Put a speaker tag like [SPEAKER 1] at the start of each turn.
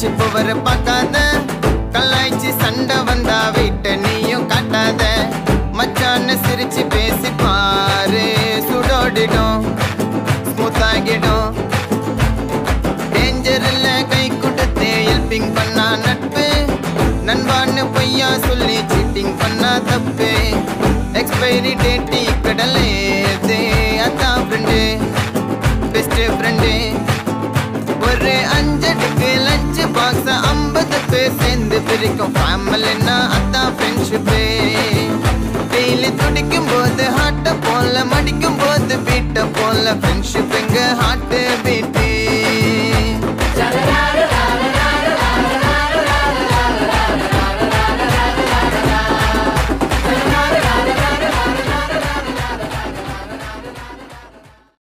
[SPEAKER 1] friendship வர பார்க்காத கலாய்ச்சி சண்டை வந்தா வீட்டை நீயும் காட்டாத மச்சான்னு சிரிச்சு பேசி பாரு சுடோடிடும் ஸ்மூத் ஆகிடும் டேஞ்சர்ல கை கொடுத்து ஹெல்பிங் பண்ணா நட்பு நண்பான்னு பொய்யா சொல்லி சீட்டிங் பண்ணா தப்பு எக்ஸ்பைரி டேட்டி கடலே அதான் ஃப்ரெண்டு பெஸ்ட் ஃப்ரெண்டு ஒரு அஞ்சடுக்கு லஞ்ச் பாக்ஸ் ஐம்பது பேர் சேர்ந்து பிரிக்கும் ஃபேமிலின்னா அதான் ஃப்ரெண்ட்ஷிப்பு டெய்லி துடிக்கும் போது ஹார்ட்டை போல மடிக்கும் போது பீட்டை போல ஃப்ரெண்ட்ஷிப் எங்க ஹார்ட்டு